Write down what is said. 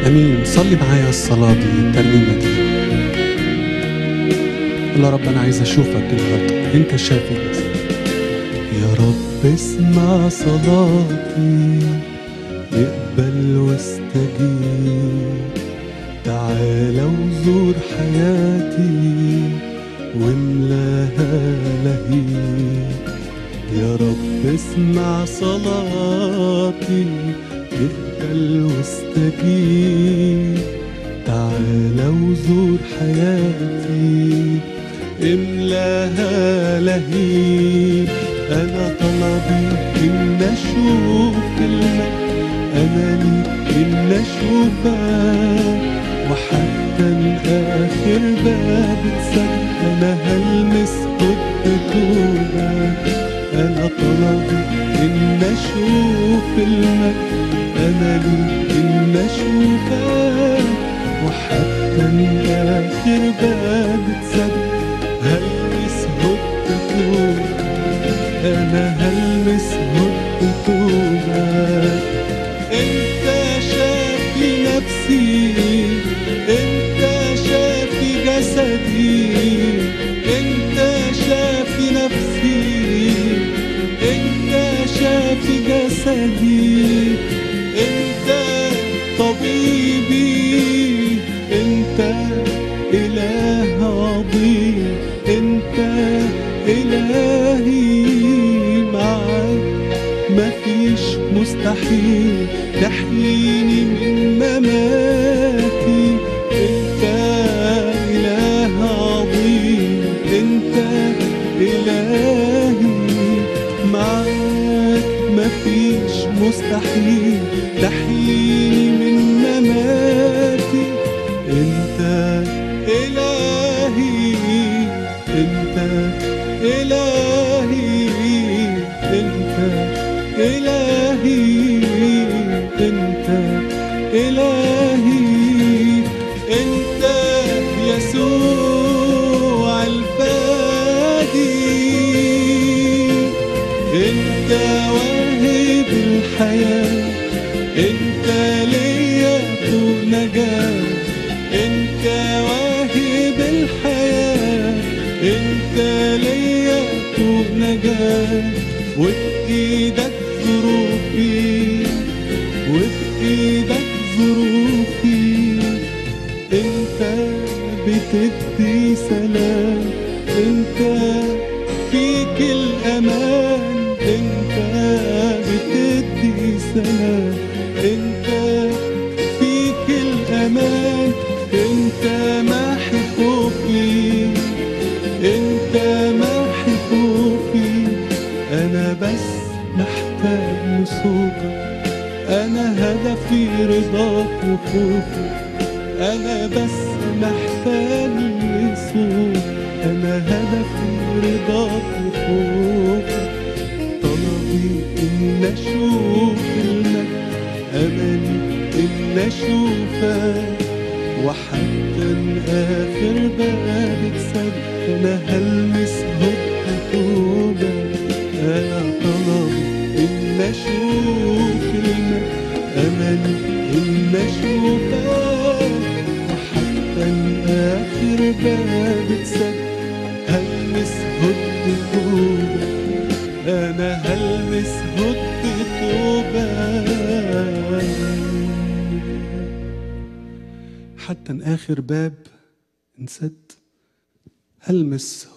امين صلي معايا الصلاه دي الترنيمه دي قول يا رب انا عايز اشوفك النهارده انت شافي بس يا رب اسمع صلاتي اقبل واستجيب تعالى وزور حياتي واملاها لهيب يا رب اسمع صلاتي اقبل واستجيب تعالى وزور حياتي املاها لهيب انا طلبي ان اشوف المجد املي ان اشوفك وحتى اخر باب اتسد انا هلمس خطوتك انا طلبي ان اشوف المجد املي ان اشوفك وحتى اخر باب اتسد هلمس خطوتك انا هلمس خطوتك انت شافي نفسي انت شافي جسدي انت شافي نفسي انت شافي جسدي انت طبيبي انت اله عظيم انت الهي معاك مفيش مستحيل تحييني من مماتي انت اله عظيم انت الهي معاك مفيش مستحيل تحييني من مماتي انت الهي انت الهي انت الهي انت الهي انت يسوع الفادي انت واهب الحياه انت ليا طول نجاه انت واهب الحياه انت ليا طول نجاه وفي ايدك ظروفي وفي ايدك ظروفي انت بتدي سلام انت فيك الامان انت بتدي سلام انت فيك الامان انت محي خوفي انت محي خوفي انا بس محتاج لصوتك انا هدفي رضاك وخوفك انا بس محتاج لصوت انا هدفي رضاك وخوفك طلبي ان اشوف المجد املي ان اشوفك وحتى اخر باب اتسد انا هلمس هدوءك انا طلبي ان اشوف المجد املي ان اشوفك وحتى اخر باب اتسد هلمس هدوءك انا هلمس هدوءك حتى اخر باب انسد هلمس